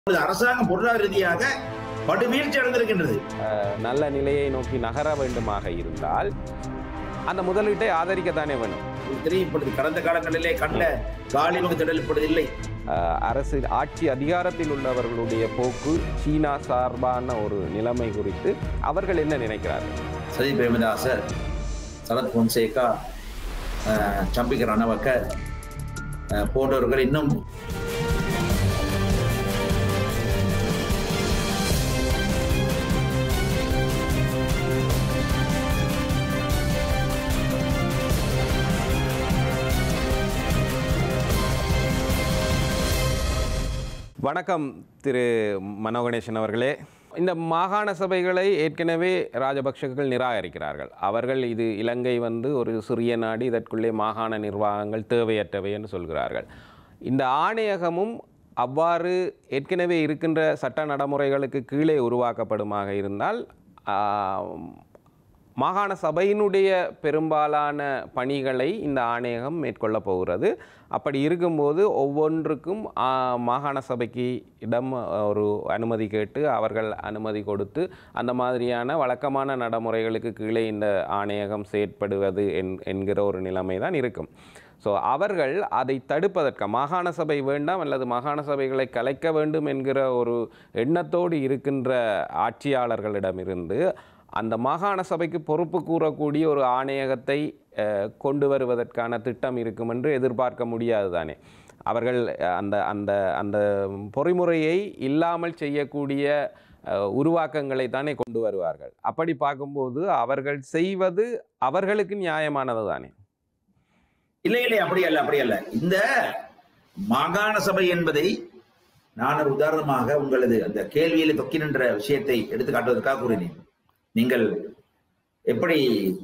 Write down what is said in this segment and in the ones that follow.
அரசாங்கம் பொருளாதார ரீதியாக படுவீழ்ச்சி அடைந்திருக்கின்றது நல்ல நிலையை நோக்கி நகர வேண்டுமாக இருந்தால் அந்த முதலீட்டை ஆதரிக்கத்தானே வேணும் உங்களுக்கு தெரியும் இப்பொழுது கடந்த காலங்களிலே கண்ட காலிமுக திடல் இப்பொழுது இல்லை அஹ், அரசு ஆட்சி அதிகாரத்தில் உள்ளவர்களுடைய போக்கு சீனா சார்பான ஒரு நிலைமை குறித்து அவர்கள் என்ன நினைக்கிறார்கள் சஜித் பிரேமதாச சரத் பொன்சேகா அஹ், சம்பிக்க ரணவக்க அஹ், போன்றவர்கள் இன்னும் வணக்கம் திரு மனோகணேசன் அவர்களே இந்த மாகாண சபைகளை ஏற்கனவே ராஜபக்ஷர்கள் நிராகரிக்கிறார்கள் அவர்கள் இது இலங்கை வந்து ஒரு சிறிய நாடு இதற்குள்ளே மாகாண நிர்வாகங்கள் தேவையற்றவை என்று சொல்கிறார்கள் இந்த ஆணையகமும் அவ்வாறு ஏற்கனவே இருக்கின்ற சட்ட நடைமுறைகளுக்கு கீழே உருவாக்கப்படுமாக இருந்தால் ஆம், மாகாண சபையினுடைய பெரும்பாலான பணிகளை இந்த ஆணையகம் மேற்கொள்ளப் போகிறது அப்படி இருக்கும்போது ஒவ்வொன்றுக்கும் ஆ, மாகாண சபைக்கு இடம் அ, ஒரு அனுமதி கேட்டு அவர்கள் அனுமதி கொடுத்து அந்த மாதிரியான வழக்கமான நடைமுறைகளுக்கு கீழே இந்த ஆணையகம் செயற்படுவது என் என்கிற ஒரு நிலைமை தான் இருக்கும் ஸோ அவர்கள் அதை தடுப்பதற்கு மாகாண சபை வேண்டாம் அல்லது மாகாண சபைகளை கலைக்க வேண்டும் என்கிற ஒரு எண்ணத்தோடு இருக்கின்ற ஆட்சியாளர்களிடமிருந்து அந்த மாகாண சபைக்கு பொறுப்பு கூறக்கூடிய ஒரு ஆணையகத்தை அஹ், கொண்டு வருவதற்கான திட்டம் இருக்கும் என்று எதிர்பார்க்க முடியாது தானே அவர்கள் அஹ், அந்த அந்த அந்த பொறிமுறையை இல்லாமல் செய்யக்கூடிய அஹ், உருவாக்கங்களை தானே கொண்டு வருவார்கள் அப்படி பார்க்கும்போது அவர்கள் செய்வது அவர்களுக்கு நியாயமானது தானே இல்லை இல்லை அப்படி அல்ல அப்படி அல்ல இந்த மாகாண சபை என்பதை நான் ஒரு உதாரணமாக உங்களது அந்த கேள்வியில் தொக்கி நின்ற விஷயத்தை எடுத்து காட்டுவதற்காக கூறினேன் நீங்கள் எப்படி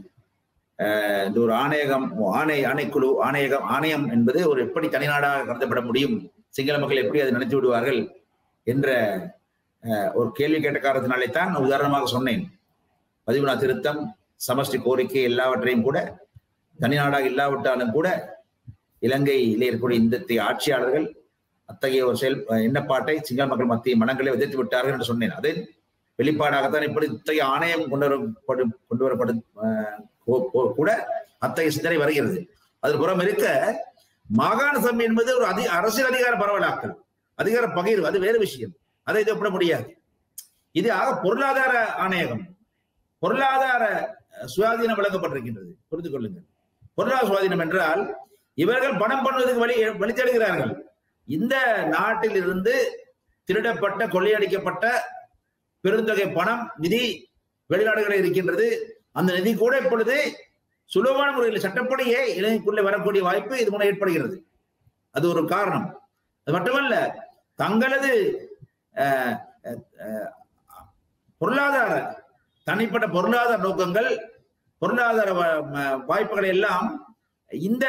அஹ், இந்த ஒரு ஆணையகம் ஆணை ஆணைக்குழு ஆணையகம் ஆணையம் என்பது ஒரு எப்படி தனிநாடாக கருதப்பட முடியும் சிங்கள மக்கள் எப்படி அதை நினைத்து விடுவார்கள் என்ற அஹ், ஒரு கேள்வி கேட்ட காரணத்தினாலே தான் நான் உதாரணமாக சொன்னேன் பதிவுனா திருத்தம் சமஷ்டி கோரிக்கை எல்லாவற்றையும் கூட தனிநாடாக இல்லாவிட்டாலும் கூட இலங்கையிலே இருக்கக்கூடிய இந்த தி- ஆட்சியாளர்கள் அத்தகைய ஒரு செயல் எண்ணப்பாட்டை சிங்கள மக்கள் மத்திய மனங்களை விதைத்து விட்டார்கள் என்று சொன்னேன் அது வெளிப்பாடாகத்தான் இப்படி இத்தகைய ஆணையம் கொண்டு வரப்படும் கொண்டு வரப்படும் அஹ், கோ- கோ- கூட அத்தகைய சிந்தனை வருகிறது அது புறம் இருக்க மாகாண சபை என்பது ஒரு அதி அரசியல் அதிகார பரவலாக்கல் அதிகார பகிர்வு அது வேறு விஷயம் அதை இது ஒப்பிட முடியாது இது ஆக பொருளாதார ஆணையகம் பொருளாதார அஹ், சுயாதீனம் வழங்கப்பட்டிருக்கின்றது புரிந்து கொள்ளுங்கள் பொருளாதார சுயாதீனம் என்றால் இவர்கள் பணம் பண்ணுவதற்கு வழி வழி தேடுகிறார்கள் இந்த நாட்டில் இருந்து திருடப்பட்ட கொள்ளையடிக்கப்பட்ட பெருந்தொகை பணம் நிதி வெளிநாடுகளில் இருக்கின்றது அந்த நிதி கூட இப்பொழுது சுலபமான முறையில் சட்டப்படியே இலங்கைக்குள்ளே வரக்கூடிய வாய்ப்பு இது மூலம் ஏற்படுகிறது அது ஒரு காரணம் அது மட்டுமல்ல தங்களது அஹ், அஹ், அஹ், பொருளாதார தனிப்பட்ட பொருளாதார நோக்கங்கள் பொருளாதார வ- ம- வாய்ப்புகளை எல்லாம் இந்த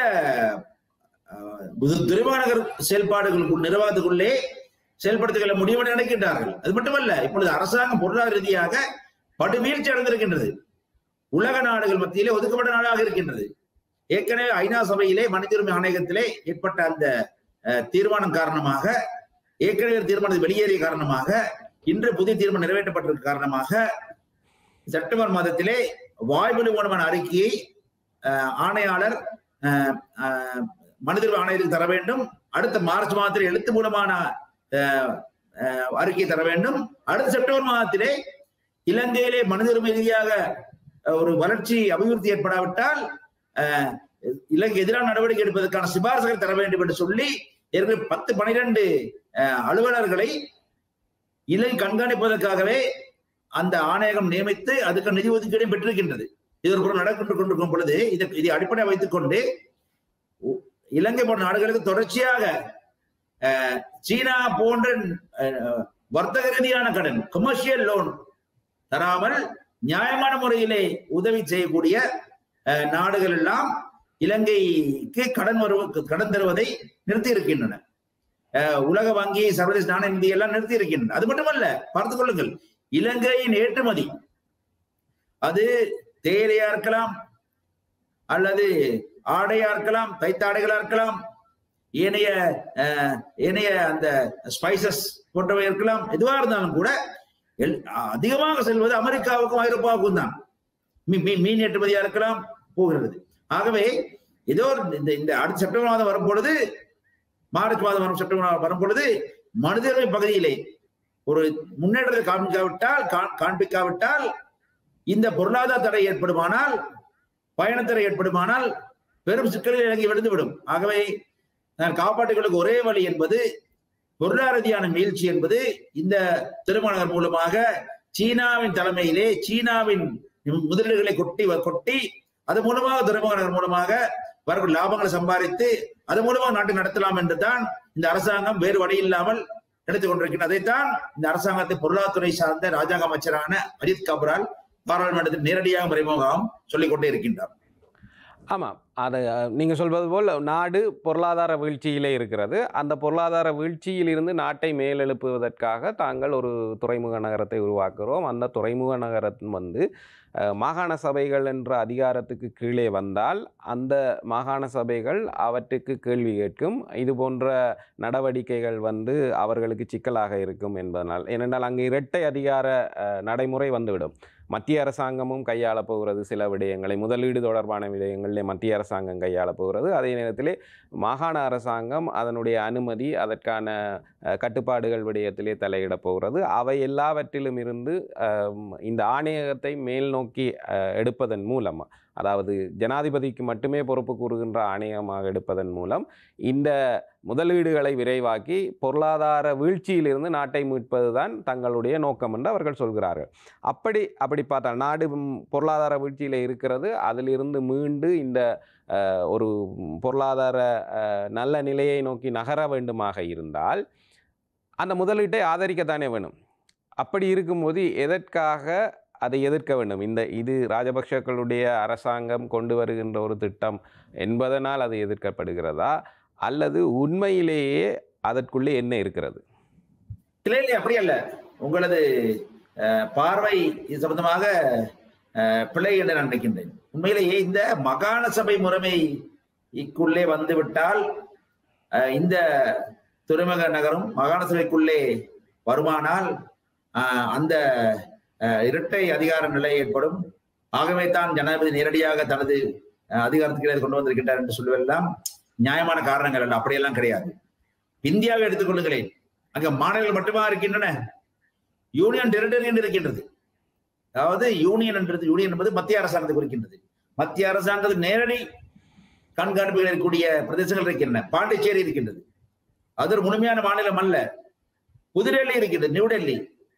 அஹ், து- துறைமுகநகர் செயல்பாடுகளுக்குள் நிர்வாகத்துக்குள்ளே செயல்படுத்திக் முடியும் என்று நினைக்கின்றார்கள் அது மட்டுமல்ல இப்பொழுது அரசாங்கம் பொருளாதார ரீதியாக படுவீழ்ச்சி அடைந்திருக்கின்றது உலக நாடுகள் மத்தியிலே ஒதுக்கப்பட்ட நாடாக இருக்கின்றது ஏற்கனவே ஐநா சபையிலே மனித உரிமை ஆணையகத்திலே ஏற்பட்ட அந்த அஹ், தீர்மானம் காரணமாக ஏற்கனவே ஒரு தீர்மானம் வெளியேறிய காரணமாக இன்று புதிய தீர்மானம் நிறைவேற்றப்பட்டிருக்க காரணமாக செப்டம்பர் மாதத்திலே வாய்மொழி மூலமான அறிக்கையை அஹ், ஆணையாளர் அஹ், அஹ், மனித உரிமை ஆணையத்துக்கு தர வேண்டும் அடுத்த மார்ச் மாதத்தில் எழுத்து மூலமான அஹ், அஹ், அறிக்கை தர வேண்டும் அடுத்த செப்டம்பர் மாதத்திலே இலங்கையிலே மனித உரிமை ரீதியாக அஹ், ஒரு வளர்ச்சி அபிவிருத்தி ஏற்படாவிட்டால் அஹ், இலங்கை எதிரான நடவடிக்கை எடுப்பதற்கான சிபாரிசுகள் தர வேண்டும் என்று சொல்லி ஏற்கனவே பத்து பனிரெண்டு அலுவலர்களை இலங்கை கண்காணிப்பதற்காகவே அந்த ஆணையகம் நியமித்து அதுக்கு நிதி ஒதுக்கீடும் பெற்றிருக்கின்றது இது ஒரு புறம் நடக்கின்ற கொண்டிருக்கும் பொழுது இதை இதை அடிப்படையாக வைத்துக் கொண்டு உ- இலங்கை போன்ற நாடுகளுக்கு தொடர்ச்சியாக அஹ், சீனா போன்ற அஹ், வர்த்தக ரீதியான கடன் கமர்ஷியல் லோன் தராமல் நியாயமான முறையிலே உதவி செய்யக்கூடிய அஹ், நாடுகள் எல்லாம் இலங்கைக்கு கடன் வருவ கடன் தருவதை நிறுத்தி இருக்கின்றன அஹ், உலக வங்கி சர்வதேச நாணய நிதி எல்லாம் நிறுத்தி இருக்கின்றன அது மட்டுமல்ல பார்த்துக் கொள்ளுங்கள் இலங்கையின் ஏற்றுமதி அது தேயிலையா இருக்கலாம் அல்லது ஆடையா இருக்கலாம் தைத்தாடைகளா இருக்கலாம் ஏனைய அஹ், ஏனைய அந்த ஸ்பைசஸ் போன்றவை இருக்கலாம் எதுவா இருந்தாலும் கூட எல்- அதிகமாக செல்வது அமெரிக்காவுக்கும் ஐரோப்பாவுக்கும் தான் மீ- மீ- மீன் ஏற்றுமதியா இருக்கலாம் போகிறது ஆகவே ஏதோ ஒரு இந்த இந்த அடுத்த செப்டம்பர் மாதம் வரும் பொழுது மார்ச் மாதம் வரும் செப்டம்பர் மாதம் வரும் பொழுது மனிதர்மை பகுதியிலே ஒரு முன்னேற்றத்தை காண்பிக்காவிட்டால் கா- காண்பிக்காவிட்டால் இந்த பொருளாதார தடை ஏற்படுமானால் பயணத்தடை ஏற்படுமானால் பெரும் சிக்கலில் இறங்கி விழுந்துவிடும் ஆகவே நான் காப்பாற்றுகளுக்கு ஒரே வழி என்பது பொருளாதார ரீதியான மீழ்ச்சி என்பது இந்த திருமணம் மூலமாக சீனாவின் தலைமையிலே சீனாவின் முதலீடுகளை கொட்டி கொட்டி அது மூலமாக துறைமுகங்கள் மூலமாக வரக்கூடிய லாபங்களை சம்பாதித்து அது மூலமாக நாட்டை நடத்தலாம் என்று தான் இந்த அரசாங்கம் வேறு வழி இல்லாமல் எடுத்துக் கொண்டிருக்கிறது அதைத்தான் இந்த அரசாங்கத்தை பொருளாதாரத்துறை சார்ந்த ராஜாங்க அமைச்சரான அஜித் கபரால் பாராளுமன்றத்தில் நேரடியாக மறைமுகமாகவும் சொல்லிக் கொண்டே இருக்கின்றார் ஆமாம் அது அஹ், நீங்க சொல்வது போல் நாடு பொருளாதார வீழ்ச்சியிலே இருக்கிறது அந்த பொருளாதார வீழ்ச்சியிலிருந்து நாட்டை மேலெழுப்புவதற்காக தாங்கள் ஒரு துறைமுக நகரத்தை உருவாக்குகிறோம் அந்த துறைமுக நகரம் வந்து அஹ், மாகாண சபைகள் என்ற அதிகாரத்துக்கு கீழே வந்தால் அந்த மாகாண சபைகள் அவற்றுக்கு கேள்வி கேட்கும் இது போன்ற நடவடிக்கைகள் வந்து அவர்களுக்கு சிக்கலாக இருக்கும் என்பதனால் ஏனென்றால் அங்கு இரட்டை அதிகார அஹ், நடைமுறை வந்துவிடும் மத்திய அரசாங்கமும் கையாளப் போகிறது சில விடயங்களை முதலீடு தொடர்பான விடயங்களிலே மத்திய அரசாங்கம் கையாளப் போகிறது அதே நேரத்திலே மாகாண அரசாங்கம் அதனுடைய அனுமதி அதற்கான அஹ், கட்டுப்பாடுகள் விடயத்திலே தலையிடப் போகிறது அவை எல்லாவற்றிலும் இருந்து அஹ், இந்த ஆணையகத்தை மேல் நோக்கி அஹ், எடுப்பதன் மூலம் அதாவது ஜனாதிபதிக்கு மட்டுமே பொறுப்பு கூறுகின்ற ஆணையமாக எடுப்பதன் மூலம் இந்த முதலீடுகளை விரைவாக்கி பொருளாதார வீழ்ச்சியிலிருந்து நாட்டை மீட்பதுதான் தங்களுடைய நோக்கம் என்று அவர்கள் சொல்கிறார்கள் அப்படி அப்படி பார்த்தால் நாடு ம், பொருளாதார வீழ்ச்சியில் இருக்கிறது அதிலிருந்து மீண்டு இந்த அஹ், ஒரு பொருளாதார அஹ், நல்ல நிலையை நோக்கி நகர வேண்டுமாக இருந்தால் அந்த முதலீட்டை ஆதரிக்கத்தானே வேணும் அப்படி இருக்கும்போது எதற்காக அதை எதிர்க்க வேண்டும் இந்த இது ராஜபக்ஷக்களுடைய அரசாங்கம் கொண்டு வருகின்ற ஒரு திட்டம் என்பதனால் அது எதிர்க்கப்படுகிறதா அல்லது உண்மையிலேயே அதற்குள்ளே என்ன இருக்கிறது இல்லை இல்லை அப்படி அல்ல உங்களது அஹ், பார்வை இது சம்பந்தமாக அஹ், பிழை என்று நான் நினைக்கின்றேன் உண்மையிலேயே இந்த மகாண சபை முறைமைக்குள்ளே வந்துவிட்டால் அஹ், இந்த துறைமுக நகரம் மாகாண சபைக்குள்ளே வருமானால் அஹ், அந்த அஹ், இரட்டை அதிகார நிலை ஏற்படும் ஆகவே தான் ஜனாதிபதி நேரடியாக தனது அஹ், அதிகாரத்துக்கு கொண்டு வந்திருக்கின்றார் என்று சொல்லுவதெல்லாம் நியாயமான காரணங்கள் அல்ல அப்படியெல்லாம் கிடையாது இந்தியாவை எடுத்துக்கொள்ளுங்களேன் அங்க மாநிலங்கள் மட்டுமா இருக்கின்றன யூனியன் டெரிட்டரி என்று இருக்கின்றது அதாவது யூனியன் என்றது யூனியன் என்பது மத்திய அரசாங்கத்தை குறிக்கின்றது மத்திய அரசாங்கத்துக்கு நேரடி கண்காணிப்புகள் இருக்கக்கூடிய பிரதேசங்கள் இருக்கின்றன பாண்டிச்சேரி இருக்கின்றது அது ஒரு முழுமையான மாநிலம் அல்ல புதுடெல்லி இருக்கின்றது நியூ டெல்லி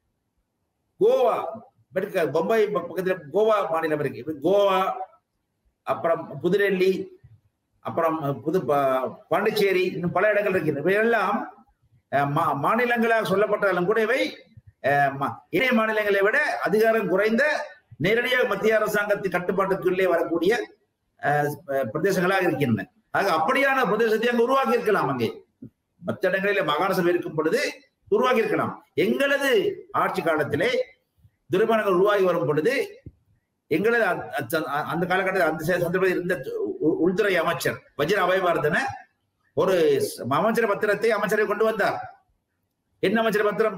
கோவா இருக்கு, பொம்பாய் ப- பக்கத்துல கோவா மாநிலம் இருக்கு இப்ப கோவா அப்புறம் புதுடெல்லி அப்புறம் புது பா- பாண்டிச்சேரி இன்னும் பல இடங்கள் இருக்கின்றன இவையெல்லாம் அஹ், மா- மாநிலங்களாக சொல்லப்பட்டாலும் கூட இவை அஹ், ம- இணைய மாநிலங்களை விட அதிகாரம் குறைந்த நேரடியாக மத்திய அரசாங்கத்தின் கட்டுப்பாட்டுக்குள்ளே வரக்கூடிய அஹ், அஹ், பிரதேசங்களாக இருக்கின்றன ஆக அப்படியான பிரதேசத்தை அங்கு உருவாக்கி இருக்கலாம் அங்கே மற்ற இடங்களிலே மாகாண சபை இருக்கும் பொழுது உருவாக்கி இருக்கலாம் எங்களது ஆட்சி காலத்திலே துறைமுகங்கள் உருவாகி வரும் பொழுது எங்களது அந்த- அந்த- அந்த காலகட்டத்தில் அந்த சந்தர்ப்பத்தில் இருந்த உ- உள்துறை அமைச்சர் வஜ்ர அபயவர்தன ஒரு ஸ்- அமைச்சர் பத்திரத்தை அமைச்சரை கொண்டு வந்தார் என்ன அமைச்சர் பத்திரம்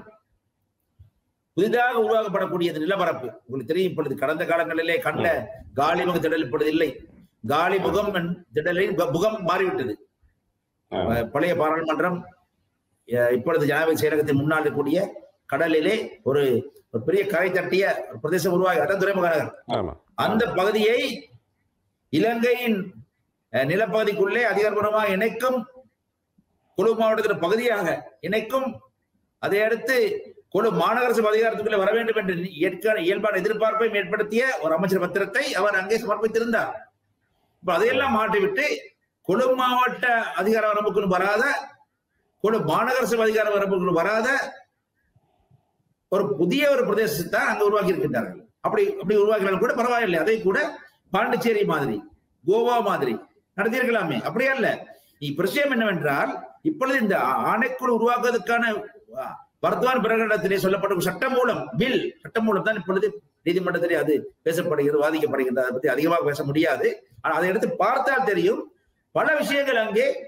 புதிதாக உருவாக்கப்படக்கூடிய இந்த நிலப்பரப்பு உங்களுக்கு தெரியும் இப்பொழுது கடந்த காலங்களிலே கண்ட காலிமுக திடல் இப்பொழுது இல்லை காலிமுகம் என்- திடலின் பு- முகம் மாறிவிட்டது அஹ் பழைய பாராளுமன்றம் அஹ் இப்பொழுது ஜனாதிபதி செயலகத்தின் முன்னால் இருக்கக்கூடிய கடலிலே ஒரு ஒரு பெரிய கரை தட்டிய ஒரு பிரதேசம் உருவாகி அதான் துறைமுக நகர் ஆமாம் அந்த பகுதியை இலங்கையின் அஹ், நிலப்பகுதிக்குள்ளே அதிகாரப்பூர்வமாக இணைக்கும் குழு மாவட்டத்தின் பகுதியாக இணைக்கும் அதை அடுத்து குழு மாநகர சபை அதிகாரத்துக்குள்ளே வர வேண்டும் என்று ஏற்க இயல்பான எதிர்பார்ப்பை ஏற்படுத்திய ஒரு அமைச்சர் பத்திரத்தை அவர் அங்கே சமர்ப்பித்திருந்தார் இப்ப அதையெல்லாம் மாற்றிவிட்டு குழு மாவட்ட அதிகார வரம்புக்குள் வராத குழு மாநகர சபை அதிகார வரம்புக்குள் வராத ஒரு புதிய ஒரு பிரதேசத்தை தான் அங்க உருவாக்கி இருக்கின்றார்கள் அப்படி அப்படி உருவாக்கினாலும் கூட பரவாயில்லை அதை கூட பாண்டிச்சேரி மாதிரி கோவா மாதிரி நடத்தியிருக்கலாமே அப்படியே அல்ல இப்ப விஷயம் என்னவென்றால் இப்பொழுது இந்த ஆ- ஆணைக்குழு உருவாக்குவதற்கான ஆ, வர்த்தமான் பிரகடனத்திலே சொல்லப்பட்ட ஒரு சட்டம் மூலம் பில் சட்டம் மூலம் தான் இப்பொழுது நீதிமன்றத்திலே அது பேசப்படுகிறது வாதிக்கப்படுகிறது அதை பத்தி அதிகமாக பேச முடியாது ஆனால் அதை எடுத்து பார்த்தால் தெரியும் பல விஷயங்கள் அங்கே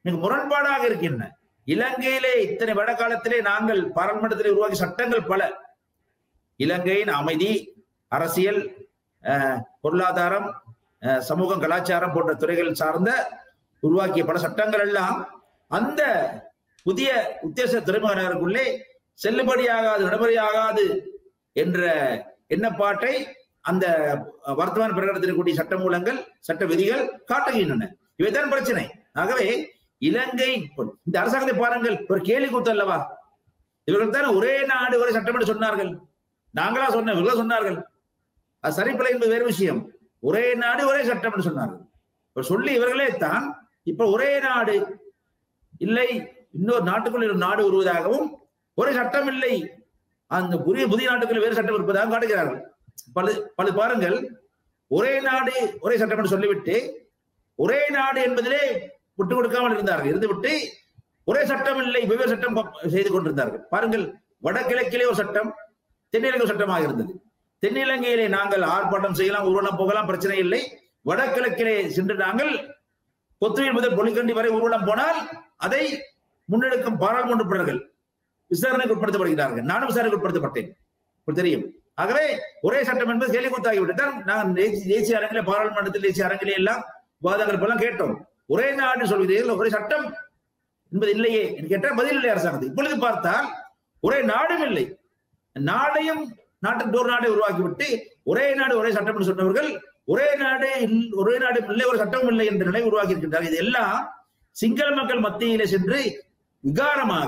மிக முரண்பாடாக இருக்கின்றன இலங்கையிலே இத்தனை வட காலத்திலே நாங்கள் பாராளுமன்றத்திலே உருவாக்கிய சட்டங்கள் பல இலங்கையின் அமைதி அரசியல் அஹ், பொருளாதாரம் அஹ், சமூகம் கலாச்சாரம் போன்ற துறைகள் சார்ந்த உருவாக்கிய பல சட்டங்கள் எல்லாம் அந்த புதிய உத்தேச துறைமுக நகருக்குள்ளே செல்லுபடியாகாது நடைமுறையாகாது என்ற எண்ணப்பாட்டை அந்த வர்த்தமான பிரகடனத்தில் கூடிய சட்ட மூலங்கள் சட்ட விதிகள் காட்டுகின்றன இவைதான் பிரச்சனை ஆகவே இலங்கை இந்த அரசாங்கத்தை பாருங்கள் ஒரு கேலி கூத்து அல்லவா இவர்கள் தான் ஒரே நாடு ஒரே சட்டம் என்று சொன்னார்கள் நாங்களா சொன்ன இவர்களா சொன்னார்கள் அது சரிப்பில்லை என்பது வேறு விஷயம் ஒரே நாடு ஒரே சட்டம் என்று சொன்னார்கள் இப்ப சொல்லி இவர்களே தான் இப்ப ஒரே நாடு இல்லை இன்னொரு நாட்டுக்குள் ஒரு நாடு வருவதாகவும் ஒரே சட்டம் இல்லை அந்த புதிய புதிய நாட்டுக்குள்ள வேறு சட்டம் இருப்பதாக காட்டுகிறார்கள் பல பல பாருங்கள் ஒரே நாடு ஒரே சட்டம் என்று சொல்லிவிட்டு ஒரே நாடு என்பதிலே விட்டு கொடுக்காமல் இருந்தார்கள் இருந்துவிட்டு ஒரே சட்டம் இல்லை வெவ்வேறு சட்டம் ப- செய்து கொண்டிருந்தார்கள் பாருங்கள் வடகிழக்கிலே ஒரு சட்டம் தென்னிலங்கை ஒரு சட்டமாக இருந்தது தென்னிலங்கையிலே நாங்கள் ஆர்ப்பாட்டம் செய்யலாம் ஊர்வலம் போகலாம் பிரச்சனை இல்லை வடகிழக்கிலே சென்று நாங்கள் கொத்துவில் முதல் பொலிக்கண்டி வரை ஊர்வலம் போனால் அதை முன்னெடுக்கும் பாராளுமன்ற உறுப்பினர்கள் விசாரணைக்கு உட்படுத்தப்படுகிறார்கள் நானும் விசாரணைக்கு உட்படுத்தப்பட்டேன் இப்படி தெரியும் ஆகவே ஒரே சட்டம் என்பது கேள்விக்குத்தாகிவிட்டதால் நான் தேசிய தேசிய அரங்கிலே பாராளுமன்றத்தில் தேசிய அரங்கிலே எல்லாம் விவாதங்கள் எல்லாம் கேட்டோம் ஒரே நாடு சொல்கிறீர்கள் ஒரே சட்டம் என்பது இல்லையே என்று கேட்டால் பதில் இல்லை அரசாங்கத்துக்கு இப்பொழுது பார்த்தால் ஒரே நாடும் இல்லை நாடையும் நாட்டுக்கு ஒரு நாடை உருவாக்கிவிட்டு ஒரே நாடு ஒரே சட்டம் என்று சொன்னவர்கள் ஒரே நாடு இல்- ஒரே நாடு இல்லை ஒரு சட்டமும் இல்லை என்ற நிலை உருவாக்கி இருக்கின்றார்கள் இது எல்லாம் சிங்கள மக்கள் மத்தியிலே சென்று விகாரமாக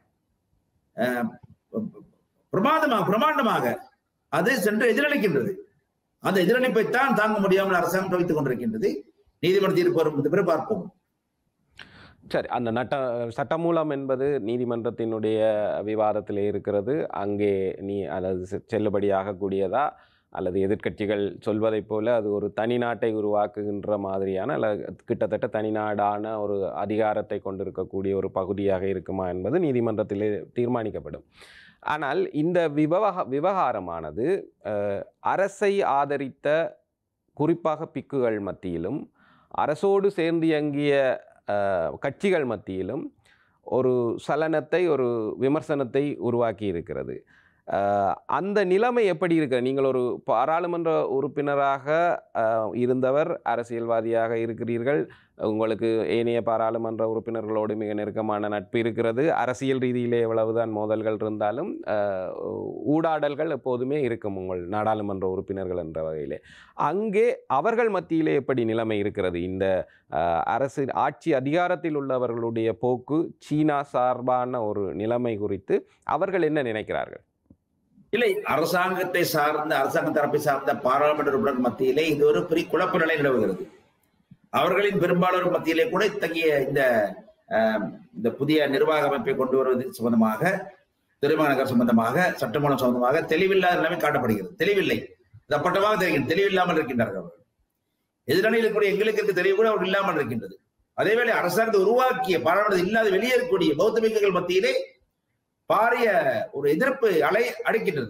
அஹ், பிரமாதமாக பிரமாண்டமாக அது சென்று எதிரொலிக்கின்றது அந்த எதிரொலிப்பைத்தான் தாங்க முடியாமல் அரசாங்கம் வைத்துக் கொண்டிருக்கின்றது நீதிமன்ற தீர்ப்பு வரும் பிறகு பார்ப்போம் சரி அந்த நட்ட சட்டமூலம் என்பது நீதிமன்றத்தினுடைய விவாதத்தில் இருக்கிறது அங்கே நீ அல்லது செ- செல்லுபடியாகக்கூடியதா அல்லது எதிர்க்கட்சிகள் சொல்வதைப் போல அது ஒரு தனி நாட்டை உருவாக்குகின்ற மாதிரியான அல்லது கிட்டத்தட்ட தனிநாடான ஒரு அதிகாரத்தை கொண்டிருக்கக்கூடிய ஒரு பகுதியாக இருக்குமா என்பது நீதிமன்றத்திலே தீர்மானிக்கப்படும் ஆனால் இந்த விவகார விவகாரமானது அஹ், அரசை ஆதரித்த குறிப்பாக பிக்குகள் மத்தியிலும் அரசோடு சேர்ந்து இயங்கிய அஹ், கட்சிகள் மத்தியிலும் ஒரு சலனத்தை ஒரு விமர்சனத்தை உருவாக்கி இருக்கிறது அஹ், அந்த நிலைமை எப்படி இருக்கு நீங்கள் ஒரு பாராளுமன்ற உறுப்பினராக அஹ், இருந்தவர் அரசியல்வாதியாக இருக்கிறீர்கள் உங்களுக்கு ஏனைய பாராளுமன்ற உறுப்பினர்களோடு மிக நெருக்கமான நட்பு இருக்கிறது அரசியல் ரீதியிலே எவ்வளவுதான் மோதல்கள் இருந்தாலும் அஹ், ஊடாடல்கள் எப்போதுமே இருக்கும் உங்கள் நாடாளுமன்ற உறுப்பினர்கள் என்ற வகையிலே அங்கே அவர்கள் மத்தியிலே எப்படி நிலைமை இருக்கிறது இந்த அஹ், அரசு ஆட்சி அதிகாரத்தில் உள்ளவர்களுடைய போக்கு சீனா சார்பான ஒரு நிலைமை குறித்து அவர்கள் என்ன நினைக்கிறார்கள் இல்லை அரசாங்கத்தை சார்ந்த அரசாங்க தரப்பை சார்ந்த பாராளுமன்ற உறுப்பினர் மத்தியிலே இது ஒரு பெரிய குழப்ப நிலை நிலவுகிறது அவர்களின் பெரும்பாலோர் மத்தியிலே கூட இத்தகைய இந்த அஹ், இந்த புதிய நிர்வாக அமைப்பை கொண்டு வருவது சம்பந்தமாக திருமணநகர் சம்பந்தமாக சட்டமூலம் சம்பந்தமாக தெளிவில்லாத நிலைமை காட்டப்படுகிறது தெளிவில்லை இது அப்பட்டமாக தெரிகிறது தெளிவில்லாமல் இருக்கின்றார்கள் அவர்கள் எதிரணியில் இருக்கக்கூடிய எங்களுக்கு இருக்க தெளிவு கூட அவர் இல்லாமல் இருக்கின்றது அதேவேளை அரசாங்கத்தை உருவாக்கிய பாராளுமன்றத்தில் இல்லாத வெளியே இருக்கக்கூடிய பௌத்த பிக்குகள் மத்தியிலே பாரிய ஒரு எதிர்ப்பு அலை அடைக்கின்றது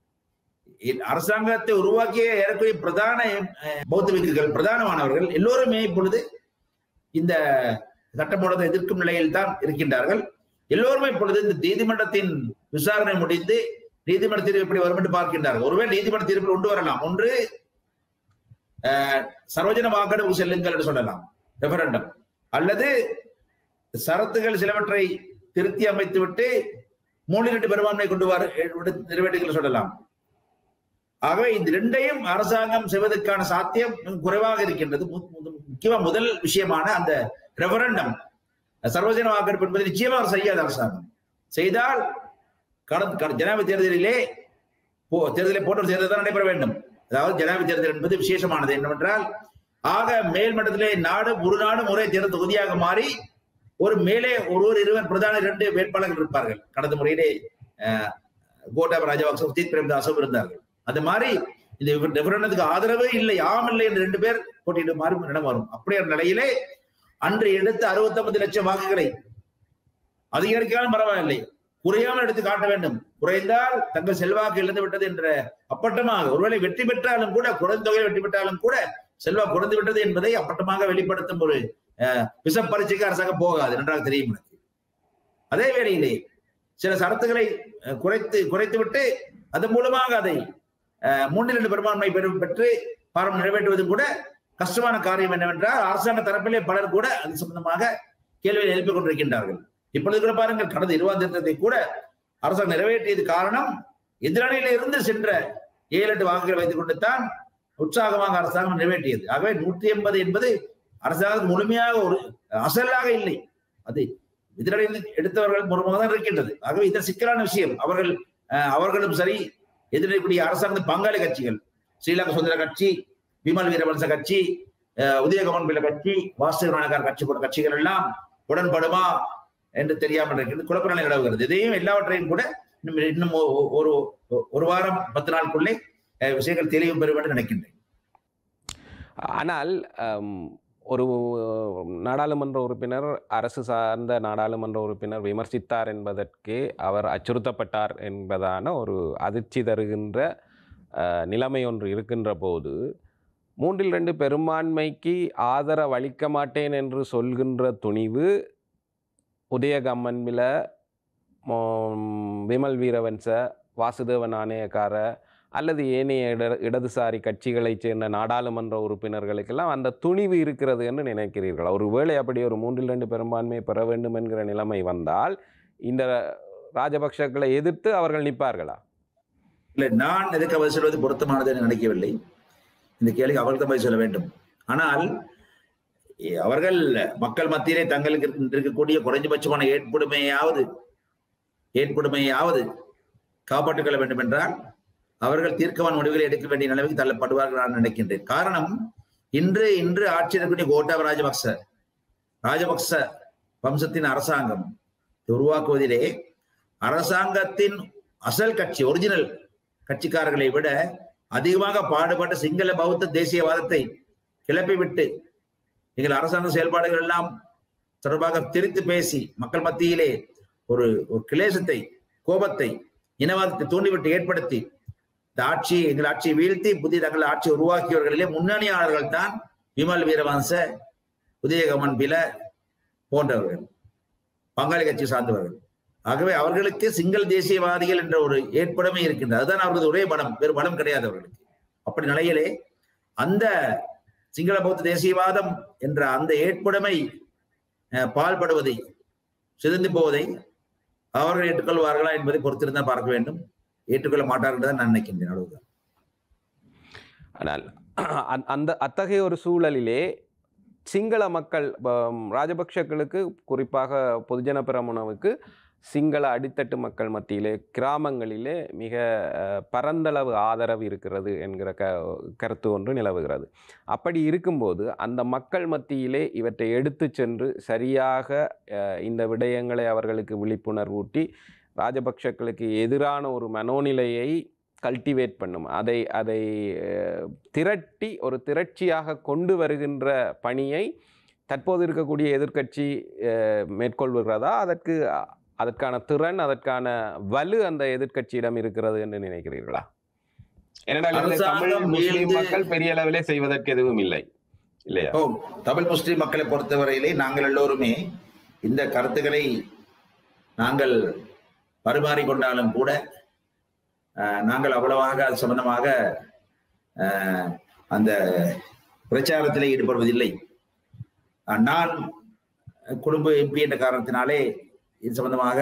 இ- அரசாங்கத்தை உருவாக்கிய ஏறக்குறைய பிரதான அஹ், பௌத்த பிக்குகள் பிரதானமானவர்கள் எல்லோருமே இப்பொழுது இந்த சட்டமூலத்தை எதிர்க்கும் நிலையில் தான் இருக்கின்றார்கள் எல்லோருமே இப்பொழுது இந்த நீதிமன்றத்தின் விசாரணை முடிந்து நீதிமன்ற தீர்ப்பு எப்படி வரும் என்று பார்க்கின்றார்கள் ஒருவேளை நீதிமன்ற தீர்ப்பில் கொண்டு வரலாம் ஒன்று அஹ், சர்வஜன வாக்கெடுப்பு செல்லுங்கள் என்று சொல்லலாம் ரெஃபரண்டம் அல்லது சரத்துகள் சிலவற்றை திருத்தி அமைத்துவிட்டு மூணு ரெண்டு பெரும்பான்மை கொண்டு வர நிறைவேற்றுகள் சொல்லலாம் ஆகவே இந்த ரெண்டையும் அரசாங்கம் செய்வதற்கான சாத்தியம் மிக குறைவாக இருக்கின்றது மு- மு- முக்கியமா முதல் விஷயமான அந்த ரெஃபரண்டம் சர்வஜன வாக்கெடுப்பு என்பதை நிச்சயமாக அவர் செய்யாத அரசாங்கம் செய்தால் கடந்த கடந்த ஜனாதிபதி தேர்தலிலே போ தேர்தலை போன்ற ஒரு தேர்தல் தான் நடைபெற வேண்டும் அதாவது ஜனாதிபதி தேர்தல் என்பது விசேஷமானது என்னவென்றால் ஆக மேல்மட்டத்திலே நாடு ஒரு நாடும் ஒரே தேர்தல் தொகுதியாக மாறி ஒரு மேலே ஒருவர் இருவர் பிரதான இரண்டு வேட்பாளர்கள் இருப்பார்கள் கடந்த முறையிலே அஹ், கோட்டாபய ராஜபக்ச உதித் பிரேமதாசும் இருந்தார்கள் அந்த மாதிரி இந்த ரெஃபரண்டத்துக்கு ஆதரவே இல்லை ஆம் இல்லை என்று ரெண்டு பேர் போட்டியிட மாறி இடம் வரும் அப்படியான நிலையிலே அன்று எடுத்த 69 லட்சம் வாக்குகளை அதிகரிக்காலும் பரவாயில்லை குறையாமல் எடுத்து காட்ட வேண்டும் குறைந்தால் தங்கள் செல்வாக்கு இழந்து விட்டது என்ற அப்பட்டமாக ஒருவேளை வெற்றி பெற்றாலும் கூட குறைந்த தொகையில் வெற்றி பெற்றாலும் கூட செல்வாக்கு குறைந்து விட்டது என்பதை அப்பட்டமாக வெளிப்படுத்தும் ஒரு அஹ், விஷப்பரீட்சைக்கு அரசாங்கம் போகாது நன்றாக தெரியும் எனக்கு அதே வேளையிலே சில சரத்துகளை அஹ், குறைத்து குறைத்து விட்டு அதன் மூலமாக அதை அஹ், மூன்றில் இரண்டு பெரும்பான்மை பெரு- பெற்று பாரம் நிறைவேற்றுவது கூட கஷ்டமான காரியம் என்னவென்றால் அரசாங்க தரப்பிலே பலர் கூட அது சம்பந்தமாக கேள்வியை எழுப்பிக் கொண்டிருக்கின்றார்கள் இப்பொழுது கூட பாருங்கள் கடந்த இருபதாம் திட்டத்தை கூட அரசாங்கம் நிறைவேற்றியது காரணம் எதிரணியில இருந்து சென்ற ஏழு எட்டு வாக்குகளை வைத்துக் கொண்டு தான் உற்சாகமாக அரசாங்கம் நிறைவேற்றியது ஆகவே நூற்றி எண்பது என்பது அரசாங்கம் முழுமையாக ஒரு அசலாக இல்லை அது எதிரணியில் எடுத்தவர்கள் முழுமையாக தான் இருக்கின்றது ஆகவே இது சிக்கலான விஷயம் அவர்கள் அஹ், அவர்களும் சரி எதிரக்கூடிய அரசாங்க பங்காளி கட்சிகள் ஸ்ரீலங்கா சுதந்திர கட்சி விமல் வீரவன்ச கட்சி அஹ், உதயகமன் பிள்ளை கட்சி வாசுதேவநாயகர் கட்சி போன்ற கட்சிகள் எல்லாம் உடன்படுமா என்று தெரியாமல் இருக்கிறது குழப்ப நிலை நிலவுகிறது இதையும் எல்லாவற்றையும் கூட இன்னும் இன்னும் ஒ- ஒ- ஒரு ஒரு வாரம் பத்து நாளுக்குள்ளே அஹ், விஷயங்கள் தெளிவு பெறும் என்று நினைக்கின்றேன் ஆனால் அம், ஒரு நாடாளுமன்ற உறுப்பினர் அரசு சார்ந்த நாடாளுமன்ற உறுப்பினர் விமர்சித்தார் என்பதற்கே அவர் அச்சுறுத்தப்பட்டார் என்பதான ஒரு அதிர்ச்சி தருகின்ற அஹ், நிலைமை ஒன்று இருக்கின்ற போது மூன்றில் ரெண்டு பெரும்பான்மைக்கு ஆதரவு அளிக்க மாட்டேன் என்று சொல்கின்ற துணிவு உதயகம்மன்பில விமல் வீரவன்ச வாசுதேவ நாணயக்கார அல்லது ஏனைய இட இடதுசாரி கட்சிகளைச் சேர்ந்த நாடாளுமன்ற உறுப்பினர்களுக்கெல்லாம் அந்த துணிவு இருக்கிறது என்று நினைக்கிறீர்களா ஒருவேளை அப்படி ஒரு மூன்றில் ரெண்டு பெரும்பான்மையை பெற வேண்டும் என்கிற நிலைமை வந்தால் இந்த ராஜபக்ஷக்களை எதிர்த்து அவர்கள் நிற்பார்களா இல்லை நான் எதுக்கு பதில் சொல்வது பொருத்தமானது என்று நினைக்கவில்லை இந்த கேள்விக்கு அவர்கள் தான் பதில் சொல்ல வேண்டும் ஆனால் எ- அவர்கள் மக்கள் மத்தியிலே தங்களுக்கு இருக்க- இருக்கக்கூடிய குறைஞ்சபட்சமான ஏற்புடைமையாவது ஏற்புடைமையாவது காப்பாற்றிக் கொள்ள வேண்டும் என்றால் அவர்கள் தீர்க்கமான முடிவுகளை எடுக்க வேண்டிய நிலைமைக்கு தள்ளப்படுவார்கள் நான் நினைக்கின்றேன் காரணம் இன்று இன்று ஆட்சியில் இருக்கக்கூடிய கோட்டாப ராஜபக்ச ராஜபக்ச வம்சத்தின் அரசாங்கம் உருவாக்குவதிலே அரசாங்கத்தின் அசல் கட்சி ஒரிஜினல் கட்சிக்காரர்களை விட அதிகமாக பாடுபட்ட சிங்கள பௌத்த தேசியவாதத்தை கிளப்பிவிட்டு எங்கள் அரசாங்க செயல்பாடுகள் எல்லாம் தொடர்பாக திரித்து பேசி மக்கள் மத்தியிலே ஒரு ஒரு கிளேசத்தை கோபத்தை இனவாதத்தை தூண்டிவிட்டு ஏற்படுத்தி இந்த ஆட்சியை எங்கள் ஆட்சியை வீழ்த்தி புதிய தங்கள் ஆட்சியை உருவாக்கியவர்களிலே முன்னணியாளர்கள் தான் விமல் வீரவன்ச உதயகமன் பில போன்றவர்கள் பங்காளி கட்சி சார்ந்தவர்கள் ஆகவே அவர்களுக்கு சிங்கள் தேசியவாதிகள் என்ற ஒரு ஏற்புடைமை இருக்கின்றது அதுதான் அவர்களது ஒரே பலம் வேறு பலம் கிடையாது அவர்களுக்கு அப்படி நிலையிலே அந்த சிங்கள பௌத்த தேசியவாதம் என்ற அந்த ஏற்புடைமை அஹ், பால்படுவதை சிதைந்து போவதை அவர்கள் ஏற்றுக்கொள்வார்களா என்பதை பொறுத்திருந்தான் பார்க்க வேண்டும் ஏற்றுக்கொள்ள மாட்டார்கள் என்று தான் நான் நினைக்கின்றேன் அவ்வளவுதான் ஆனால் அந்த- அந்த அத்தகைய ஒரு சூழலிலே சிங்கள மக்கள் பம், ராஜபக்ஷக்களுக்கு குறிப்பாக பொதுஜன பிரமுனவுக்கு சிங்கள அடித்தட்டு மக்கள் மத்தியிலே கிராமங்களிலே மிக அஹ், பரந்தளவு ஆதரவு இருக்கிறது என்கிற க கருத்து ஒன்று நிலவுகிறது அப்படி இருக்கும்போது அந்த மக்கள் மத்தியிலே இவற்றை எடுத்து சென்று சரியாக அஹ், இந்த விடயங்களை அவர்களுக்கு விழிப்புணர்வூட்டி ராஜபக்ஷக்களுக்கு எதிரான ஒரு மனோநிலையை கல்டிவேட் பண்ணும் அதை அதை அஹ், திரட்டி ஒரு திரட்சியாக கொண்டு வருகின்ற பணியை தற்போது இருக்கக்கூடிய எதிர்க்கட்சி அஹ், மேற்கொள்கிறதா அதற்கு அ- அதற்கான திறன் அதற்கான வலு அந்த எதிர்க்கட்சியிடம் இருக்கிறது என்று நினைக்கிறீர்களா ஏனென்றால் இதில் தமிழ் அரசாங்கம் முஸ்லிம் வீழ்ந்து- மக்கள் பெரிய அளவிலே செய்வதற்கு எதுவும் இல்லை இல்லையா ஓ தமிழ் முஸ்லிம் மக்களை பொறுத்தவரையிலே நாங்கள் எல்லோருமே இந்த கருத்துக்களை நாங்கள் பரிமாறிக்கொண்டாலும் கூட அஹ், நாங்கள் அவ்வளவாக அது சம்பந்தமாக அஹ், அந்த பிரச்சாரத்திலே ஈடுபடுவதில்லை அஹ், நான் குடும்ப எம்பி என்ற காரணத்தினாலே இது சம்பந்தமாக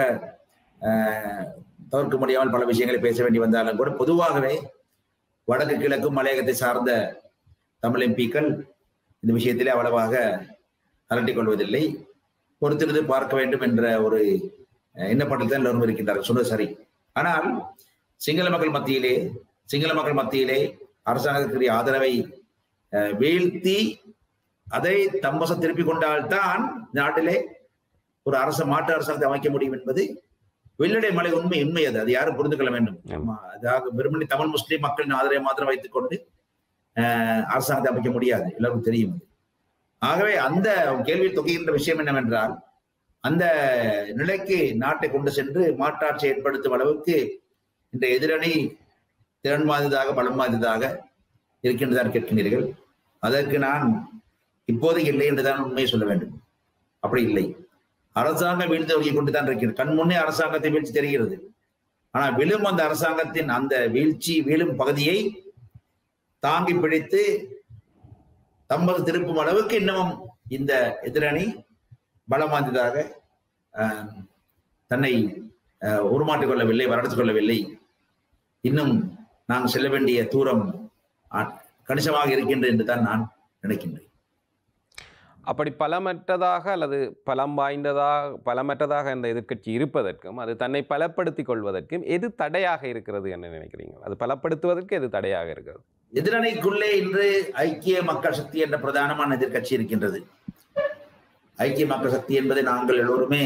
அஹ், தவிர்க்க முடியாமல் பல விஷயங்களை பேச வேண்டி வந்தாலும் கூட பொதுவாகவே வடக்கு கிழக்கும் மலையகத்தை சார்ந்த தமிழ் எம்பிக்கள் இந்த விஷயத்திலே அவ்வளவாக அலட்டிக் கொள்வதில்லை பொறுத்திருந்து பார்க்க வேண்டும் என்ற ஒரு அஹ், எண்ணப்பட்டில் தான் எல்லோரும் இருக்கின்றார்கள் சொன்னது சரி ஆனால் சிங்கள மக்கள் மத்தியிலே சிங்கள மக்கள் மத்தியிலே அரசாங்கத்திற்குரிய ஆதரவை அஹ், வீழ்த்தி அதை தம்பசம் திருப்பிக் கொண்டால்தான் இந்த நாட்டிலே ஒரு அரச மாற்று அரசாங்கத்தை அமைக்க முடியும் என்பது வெள்ளடை மலை உண்மை உண்மை அது அது யாரும் புரிந்து கொள்ள வேண்டும் ஆமா, அதாக வெறுமனே தமிழ் முஸ்லிம் மக்களின் ஆதரவை மாத்திரம் வைத்துக் கொண்டு அஹ், அரசாங்கத்தை அமைக்க முடியாது எல்லாருக்கும் தெரியும் அது. ஆகவே அந்த கேள்வியில் தொகைகின்ற விஷயம் என்னவென்றால் அந்த நிலைக்கு நாட்டை கொண்டு சென்று மாற்றாட்சி ஏற்படுத்தும் அளவுக்கு இந்த எதிரணி திறன் வாய்ந்ததாக பலம் வாய்ந்ததாக இருக்கின்றதாக கேட்கிறீர்கள் அதற்கு நான் இப்போதைக்கு இல்லை என்றுதான் உண்மையை சொல்ல வேண்டும் அப்படி இல்லை அரசாங்கம் வீழ்ந்து வருகை கொண்டு தான் இருக்கிறது கண் முன்னே அரசாங்கத்தை வீழ்ச்சி தெரிகிறது ஆனா விழும் அந்த அரசாங்கத்தின் அந்த வீழ்ச்சி வீழும் பகுதியை தாங்கி பிடித்து தம்மது திருப்பும் அளவுக்கு இன்னமும் இந்த எதிரணி பலம் வாய்ந்ததாக ஆஹ், தன்னை ஆஹ், உருமாற்றிக் கொள்ளவில்லை வளர்த்துக் கொள்ளவில்லை இன்னும் நாம் செல்ல வேண்டிய தூரம் ஆ- கணிசமாக இருக்கின்றது என்று தான் நான் நினைக்கின்றேன் அப்படி பலமற்றதாக அல்லது பலம் வாய்ந்ததாக பலமற்றதாக அந்த எதிர்க்கட்சி இருப்பதற்கும் அது தன்னை பலப்படுத்திக் கொள்வதற்கும் எது தடையாக இருக்கிறது என்று நினைக்கிறீங்க அது பலப்படுத்துவதற்கு எது தடையாக இருக்கிறது எதிரணிக்குள்ளே இன்று ஐக்கிய மக்கள் சக்தி என்ற பிரதானமான எதிர்க்கட்சி இருக்கின்றது ஐக்கிய மக்கள் சக்தி என்பதை நாங்கள் எல்லோருமே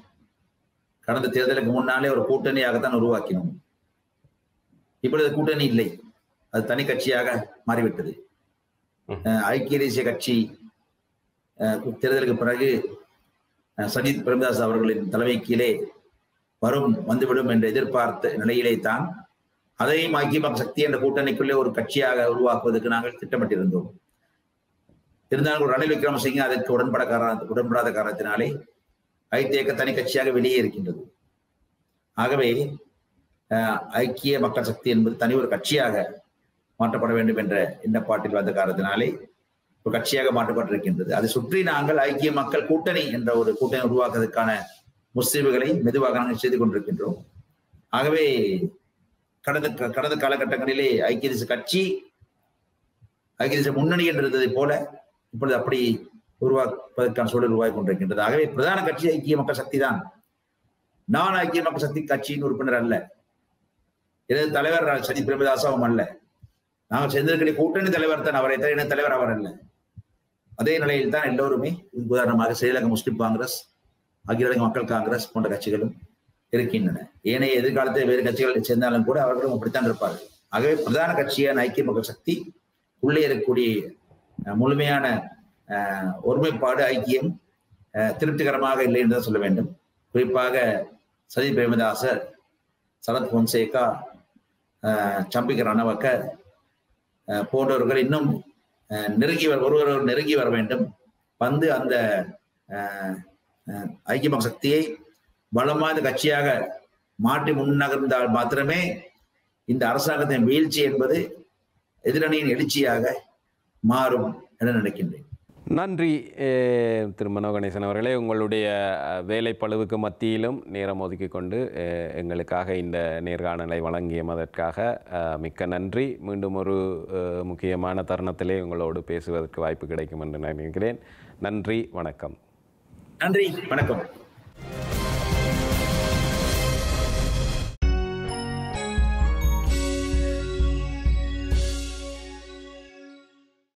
கடந்த தேர்தலுக்கு முன்னாலே ஒரு கூட்டணியாகத்தான் உருவாக்கினோம் இப்பொழுது கூட்டணி இல்லை அது தனி கட்சியாக மாறிவிட்டது ம். அஹ் ஐக்கிய தேசிய கட்சி அஹ், தேர்தலுக்கு பிறகு அஹ், சஜித் பிரேமதாஸ் அவர்களின் தலைமை கீழே வரும் வந்துவிடும் என்று எதிர்பார்த்த நிலையிலே தான் அதையும் ஐக்கிய மக்கள் சக்தி என்ற கூட்டணிக்குள்ளே ஒரு கட்சியாக உருவாக்குவதற்கு நாங்கள் திட்டமிட்டிருந்தோம் இருந்தாலும் ரணில் விக்ரமசிங்கே அதற்கு உடன்பட காரண உடன்படாத காரணத்தினாலே ஐதேக தனி கட்சியாக வெளியே இருக்கின்றது ஆகவே அஹ், ஐக்கிய மக்கள் சக்தி என்பது தனி ஒரு கட்சியாக மாற்றப்பட வேண்டும் என்ற எண்ணப்பாட்டில் வந்த காரணத்தினாலே ஒரு கட்சியாக மாற்றப்பட்டிருக்கின்றது அதை சுற்றி நாங்கள் ஐக்கிய மக்கள் கூட்டணி என்ற ஒரு கூட்டணி உருவாக்குவதற்கான முஸ்லீம்களை மெதுவாக நாங்கள் செய்து கொண்டிருக்கின்றோம் ஆகவே கடந்த க- கடந்த காலகட்டங்களிலே ஐக்கிய தேச கட்சி ஐக்கிய தேச முன்னணி என்று இருந்ததை போல இப்பொழுது அப்படி உருவாக்குவதற்கான சூழல் உருவாகி கொண்டிருக்கின்றது ஆகவே பிரதான கட்சி ஐக்கிய மக்கள் சக்தி தான் நான் ஐக்கிய மக்கள் சக்தி கட்சியின் உறுப்பினர் அல்ல எனது தலைவர் சஜித் பிரேமதாசாவும் அல்ல நாங்கள் சேர்ந்திருக்கிற கூட்டணி தலைவர் தான் அவரை தவிர எனது தலைவர் அவர் அல்ல அதே நிலையில் தான் எல்லோருமே உதாரணமாக ஸ்ரீலங்கா முஸ்லிம் காங்கிரஸ் அகில இலங்கை மக்கள் காங்கிரஸ் போன்ற கட்சிகளும் இருக்கின்றன ஏனைய எதிர்காலத்தில் வேறு கட்சிகளை சேர்ந்தாலும் கூட அவர்களும் அப்படித்தான் இருப்பார்கள் ஆகவே பிரதான கட்சியான ஐக்கிய மக்கள் சக்தி உள்ளே இருக்கக்கூடிய அஹ், முழுமையான அஹ், ஒருமைப்பாடு ஐக்கியம் அஹ், திருப்திகரமாக இல்லை என்று தான் சொல்ல வேண்டும் குறிப்பாக சதி பிரேமதாசர் சரத் பொன்சேகா அஹ், சம்பிக்க ரணவக்க அஹ், போன்றவர்கள் இன்னும் அஹ், நெருங்கி வர ஒருவர் நெருங்கி வர வேண்டும் வந்து அந்த அஹ், அஹ், ஐக்கிய மக்கள் சக்தியை பலமான கட்சியாக மாற்றி முன்னகர்ந்தால் மாத்திரமே இந்த அரசாங்கத்தின் வீழ்ச்சி என்பது எதிரணியின் எழுச்சியாக மாறும் என நினைக்கின்றேன் நன்றி அஹ், திரு மனோ கணேசன் அவர்களே உங்களுடைய அஹ், வேலைப்பளுவுக்கு மத்தியிலும் நேரம் ஒதுக்கி கொண்டு அஹ், எங்களுக்காக இந்த நேர்காணலை வழங்கியதற்காக அஹ், மிக்க நன்றி மீண்டும் ஒரு அஹ், முக்கியமான தருணத்திலே உங்களோடு பேசுவதற்கு வாய்ப்பு கிடைக்கும் என்று நினைக்கிறேன் நன்றி வணக்கம் நன்றி வணக்கம்